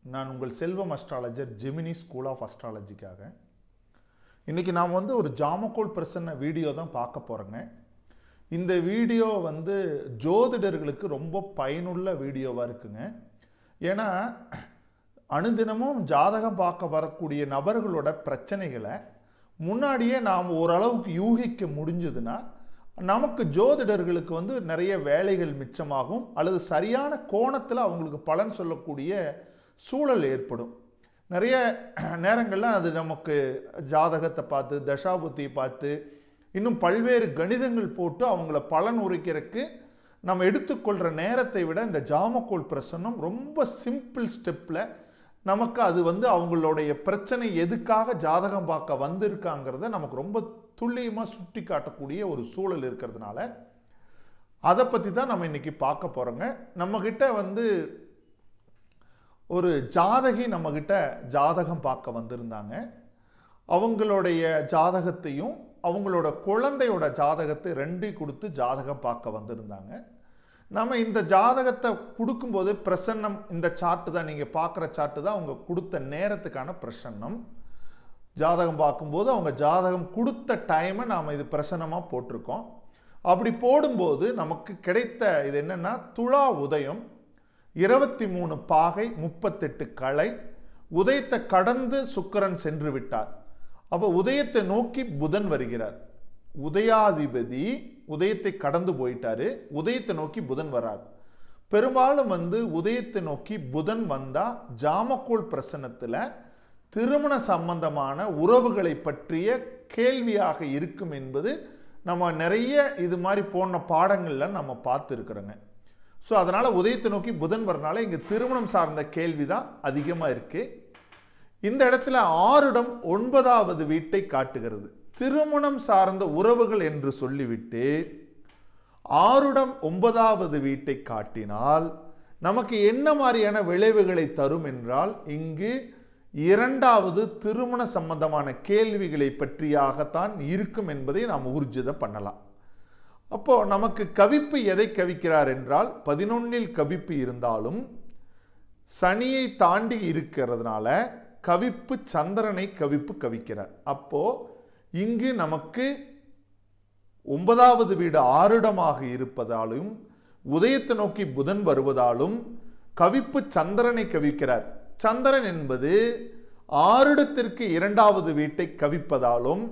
நான் உங்கள் Selvam astrologer Gemini school of அஸ்ட்ராலஜிக்காக இன்றைக்கி நாம் வந்து ஒரு ஜாமக்கோல் பிரசன்ன வீடியோ தான் பார்க்க போகிறோங்க இந்த வீடியோ வந்து ஜோதிடர்களுக்கு ரொம்ப பயனுள்ள வீடியோவாக இருக்குங்க ஏன்னா அனுதினமும் ஜாதகம் பார்க்க வரக்கூடிய நபர்களோட பிரச்சனைகளை முன்னாடியே நாம் ஓரளவுக்கு யூகிக்க முடிஞ்சதுன்னா நமக்கு ஜோதிடர்களுக்கு வந்து நிறைய வேலைகள் மிச்சமாகும் அல்லது சரியான கோணத்தில் அவங்களுக்கு பலன் சொல்லக்கூடிய சூழல் ஏற்படும் நிறைய நேரங்களில் அது நமக்கு ஜாதகத்தை பார்த்து தசாபுத்தி பார்த்து இன்னும் பல்வேறு கணிதங்கள் போட்டு அவங்கள பலன் உரைக்கிறதுக்கு நம்ம எடுத்துக்கொள்கிற நேரத்தை விட இந்த ஜாமக்கோல் பிரசன்னம் ரொம்ப சிம்பிள் ஸ்டெப்பில் நமக்கு அது வந்து அவங்களுடைய பிரச்சனை எதுக்காக ஜாதகம் பார்க்க வந்திருக்காங்கிறத நமக்கு ரொம்ப துல்லியமாக சுட்டி காட்டக்கூடிய ஒரு சூழல் இருக்கிறதுனால அதை பற்றி தான் நம்ம இன்னைக்கு பார்க்க போகிறோங்க நம்மக்கிட்ட வந்து ஒரு ஜாதகி நம்மக்கிட்ட ஜாதகம் பார்க்க வந்திருந்தாங்க அவங்களுடைய ஜாதகத்தையும் அவங்களோட குழந்தையோட ஜாதகத்தை ரெண்டையும் கொடுத்து ஜாதகம் பார்க்க வந்திருந்தாங்க நம்ம இந்த ஜாதகத்தை கொடுக்கும்போது பிரசன்னம் இந்த சார்ட்டு தான் நீங்கள் பார்க்குற சார்ட்டு தான் அவங்க கொடுத்த நேரத்துக்கான பிரசன்னம் ஜாதகம் பார்க்கும்போது அவங்க ஜாதகம் கொடுத்த டைமை நாம் இது பிரசன்னமாக போட்டிருக்கோம் அப்படி போடும்போது நமக்கு கிடைத்த இது என்னென்னா துலா உதயம் இருபத்தி மூணு பாகை முப்பத்தெட்டு களை உதயத்தை கடந்து சுக்கரன் சென்று விட்டார் அப்போ உதயத்தை நோக்கி புதன் வருகிறார் உதயாதிபதி உதயத்தை கடந்து போயிட்டாரு உதயத்தை நோக்கி புதன் வரார் பெரும்பாலும் வந்து உதயத்தை நோக்கி புதன் வந்தா ஜாமக்கோல் பிரசனத்தில் திருமண சம்பந்தமான உறவுகளை பற்றிய கேள்வியாக இருக்கும் என்பது நம்ம நிறைய இது மாதிரி போன பாடங்களில் நம்ம பார்த்துருக்குறோங்க ஸோ அதனால் உதயத்தை நோக்கி புதன் வரனால இங்கே திருமணம் சார்ந்த கேள்வி தான் அதிகமாக இருக்குது இந்த இடத்துல ஆறுடம் ஒன்பதாவது வீட்டை காட்டுகிறது திருமணம் சார்ந்த உறவுகள் என்று சொல்லிவிட்டு ஆறுடம் ஒன்பதாவது வீட்டை காட்டினால் நமக்கு என்ன மாதிரியான விளைவுகளை தரும் என்றால் இங்கு இரண்டாவது திருமண சம்பந்தமான கேள்விகளை பற்றியாகத்தான் இருக்கும் என்பதை நாம் ஊர்ஜித பண்ணலாம் அப்போ நமக்கு கவிப்பு எதை கவிக்கிறார் என்றால் பதினொன்னில் கவிப்பு இருந்தாலும் சனியை தாண்டி இருக்கிறதுனால கவிப்பு சந்திரனை கவிப்பு கவிக்கிறார் அப்போ இங்கு நமக்கு ஒன்பதாவது வீடு ஆறுடமாக இருப்பதாலும் உதயத்தை நோக்கி புதன் வருவதாலும் கவிப்பு சந்திரனை கவிக்கிறார் சந்திரன் என்பது ஆறுடத்திற்கு இரண்டாவது வீட்டை கவிப்பதாலும்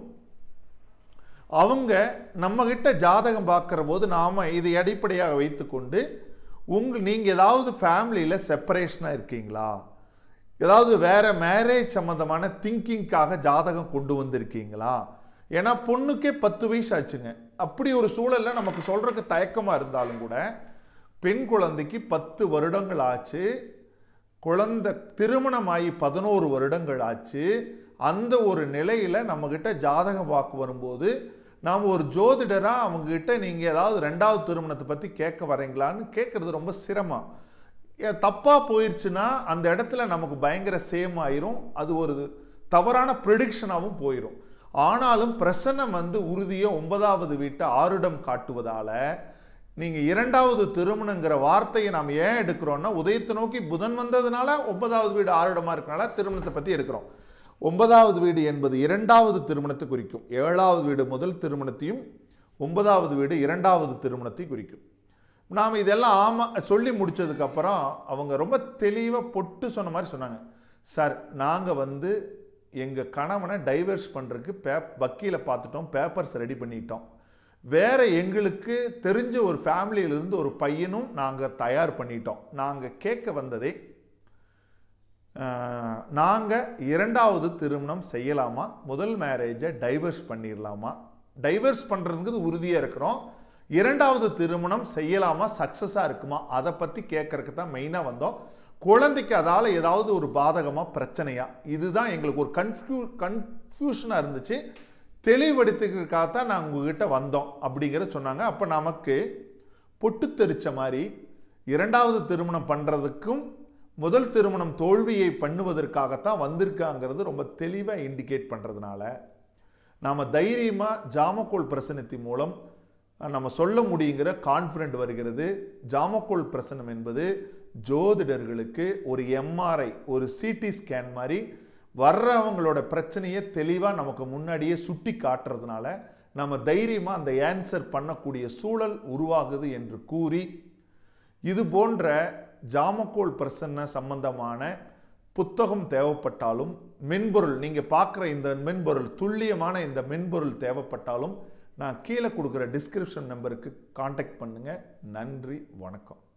அவங்க நம்ம கிட்ட ஜாதகம் பார்க்குற போது நாம் இதை அடிப்படையாக வைத்துக்கொண்டு உங்கள் நீங்கள் ஏதாவது ஃபேமிலியில் செப்பரேஷனாக இருக்கீங்களா ஏதாவது வேற மேரேஜ் சம்மந்தமான திங்கிங்காக ஜாதகம் கொண்டு வந்திருக்கீங்களா ஏன்னா பொண்ணுக்கே பத்து வயசு ஆச்சுங்க அப்படி ஒரு சூழலில் நமக்கு சொல்கிறதுக்கு தயக்கமாக இருந்தாலும் கூட பெண் குழந்தைக்கு பத்து வருடங்கள் ஆச்சு குழந்தை திருமணமாகி பதினோரு வருடங்கள் ஆச்சு அந்த ஒரு நிலையில் நம்மக்கிட்ட ஜாதகம் வாக்கு வரும்போது நாம் ஒரு ஜோதிடராக அவங்கக்கிட்ட நீங்கள் ஏதாவது ரெண்டாவது திருமணத்தை பற்றி கேட்க வரீங்களான்னு கேட்குறது ரொம்ப சிரமம் தப்பாக போயிடுச்சுன்னா அந்த இடத்துல நமக்கு பயங்கர சேம் ஆயிரும் அது ஒரு தவறான ப்ரெடிக்ஷனாகவும் போயிடும் ஆனாலும் பிரசன்னம் வந்து உறுதியை ஒன்பதாவது வீட்டை ஆறுடம் காட்டுவதால் நீங்கள் இரண்டாவது திருமணங்கிற வார்த்தையை நாம் ஏன் எடுக்கிறோம்னா உதயத்தை நோக்கி புதன் வந்ததுனால ஒன்பதாவது வீடு ஆறுடமாக இருக்கனால திருமணத்தை பற்றி எடுக்கிறோம் ஒன்பதாவது வீடு என்பது இரண்டாவது திருமணத்தை குறிக்கும் ஏழாவது வீடு முதல் திருமணத்தையும் ஒன்பதாவது வீடு இரண்டாவது திருமணத்தை குறிக்கும் நாம் இதெல்லாம் ஆமாம் சொல்லி முடித்ததுக்கப்புறம் அவங்க ரொம்ப தெளிவாக பொட்டு சொன்ன மாதிரி சொன்னாங்க சார் நாங்கள் வந்து எங்கள் கணவனை டைவர்ஸ் பண்ணுறதுக்கு பே வக்கீலை பார்த்துட்டோம் பேப்பர்ஸ் ரெடி பண்ணிட்டோம் வேற எங்களுக்கு தெரிஞ்ச ஒரு ஃபேமிலியிலிருந்து ஒரு பையனும் நாங்கள் தயார் பண்ணிட்டோம் நாங்கள் கேட்க வந்ததே நாங்கள் இரண்டாவது திருமணம் செய்யலாமா முதல் மேரேஜை டைவர்ஸ் பண்ணிடலாமா டைவர்ஸ் பண்ணுறதுங்கிறது உறுதியாக இருக்கிறோம் இரண்டாவது திருமணம் செய்யலாமா சக்ஸஸாக இருக்குமா அதை பற்றி கேட்கறதுக்கு தான் மெயினாக வந்தோம் குழந்தைக்கு அதால் ஏதாவது ஒரு பாதகமாக பிரச்சனையா இதுதான் எங்களுக்கு ஒரு கன்ஃபியூ கன்ஃபியூஷனாக இருந்துச்சு தெளிவடுத்துக்கிறதுக்காகத்தான் நாங்கள் உங்ககிட்ட வந்தோம் அப்படிங்கிறத சொன்னாங்க அப்போ நமக்கு பொட்டு தெரிச்ச மாதிரி இரண்டாவது திருமணம் பண்ணுறதுக்கும் முதல் திருமணம் தோல்வியை பண்ணுவதற்காகத்தான் வந்திருக்காங்கிறது ரொம்ப தெளிவாக இண்டிகேட் பண்ணுறதுனால நாம் தைரியமாக ஜாமக்கோல் பிரசனத்தின் மூலம் நம்ம சொல்ல முடியுங்கிற கான்ஃபிடென்ட் வருகிறது ஜாமக்கோல் பிரசனம் என்பது ஜோதிடர்களுக்கு ஒரு எம்ஆர்ஐ ஒரு சிடி ஸ்கேன் மாதிரி வர்றவங்களோட பிரச்சனையை தெளிவாக நமக்கு முன்னாடியே சுட்டி காட்டுறதுனால நம்ம தைரியமாக அந்த ஆன்சர் பண்ணக்கூடிய சூழல் உருவாகுது என்று கூறி இது போன்ற ஜாமக்கோல் பிரசன்ன சம்பந்தமான புத்தகம் தேவைப்பட்டாலும் மென்பொருள் நீங்கள் பார்க்குற இந்த மென்பொருள் துல்லியமான இந்த மென்பொருள் தேவைப்பட்டாலும் நான் கீழே கொடுக்குற டிஸ்கிரிப்ஷன் நம்பருக்கு காண்டாக்ட் பண்ணுங்கள் நன்றி வணக்கம்